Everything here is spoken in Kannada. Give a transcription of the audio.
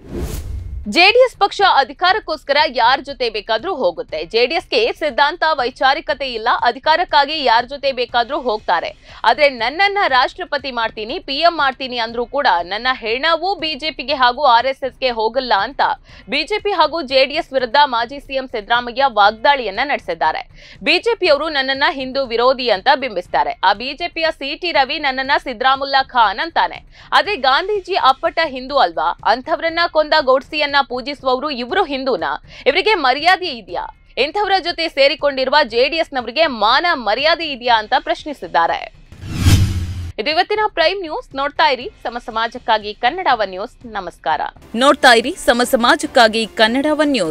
ಜೆಡಿಎಸ್ ಪಕ್ಷ ಅಧಿಕಾರಕ್ಕೋಸ್ಕರ ಯಾರ ಜೊತೆ ಬೇಕಾದ್ರೂ ಹೋಗುತ್ತೆ ಜೆಡಿಎಸ್ಗೆ ಸಿದ್ಧಾಂತ ವೈಚಾರಿಕತೆ ಇಲ್ಲ ಅಧಿಕಾರಕ್ಕಾಗಿ ಯಾರ ಜೊತೆ ಬೇಕಾದ್ರೂ ಹೋಗ್ತಾರೆ ಆದ್ರೆ ನನ್ನನ್ನ ರಾಷ್ಟ್ರಪತಿ ಮಾಡ್ತೀನಿ ಪಿಎಂ ಮಾಡ್ತೀನಿ ಅಂದ್ರೂ ಕೂಡ ನನ್ನ ಹೆಣವು ಬಿಜೆಪಿಗೆ ಹಾಗೂ ಆರ್ ಎಸ್ ಎಸ್ಗೆ ಹೋಗಲ್ಲ ಅಂತ ಬಿಜೆಪಿ ಹಾಗೂ ಜೆಡಿಎಸ್ ವಿರುದ್ಧ ಮಾಜಿ ಸಿಎಂ ಸಿದ್ದರಾಮಯ್ಯ ವಾಗ್ದಾಳಿಯನ್ನ ನಡೆಸಿದ್ದಾರೆ ಬಿಜೆಪಿಯವರು ನನ್ನನ್ನ ಹಿಂದೂ ವಿರೋಧಿ ಅಂತ ಬಿಂಬಿಸ್ತಾರೆ ಆ ಬಿಜೆಪಿಯ ಸಿಟಿ ರವಿ ನನ್ನನ್ನ ಸಿದ್ದರಾಮುಲ್ಲಾ ಖಾನ್ ಅಂತಾನೆ ಆದ್ರೆ ಗಾಂಧೀಜಿ ಅಪ್ಪಟ ಹಿಂದೂ ಅಲ್ವಾ ಅಂಥವ್ರನ್ನ ಕೊಂದ ಗೋಡ್ಸಿಯನ್ನ ಪೂಜಿಸುವವರು ಇವರು ಹಿಂದೂನಾ ಇವರಿಗೆ ಮರ್ಯಾದೆ ಇದೆಯಾ ಇಂಥವರ ಜೊತೆ ಸೇರಿಕೊಂಡಿರುವ ಜೆಡಿಎಸ್ನವರಿಗೆ ಮಾನ ಮರ್ಯಾದೆ ಇದೆಯಾ ಅಂತ ಪ್ರಶ್ನಿಸಿದ್ದಾರೆ ಇದು ಇವತ್ತಿನ ಪ್ರೈಮ್ ನ್ಯೂಸ್ ನೋಡ್ತಾ ಇರಿ ಸಮ ಸಮಾಜಕ್ಕಾಗಿ ಕನ್ನಡ ಒನ್ ನ್ಯೂಸ್ ನಮಸ್ಕಾರ ನೋಡ್ತಾ ಇರಿ ಸಮ ಸಮಾಜಕ್ಕಾಗಿ ಕನ್ನಡ ಒನ್ ನ್ಯೂಸ್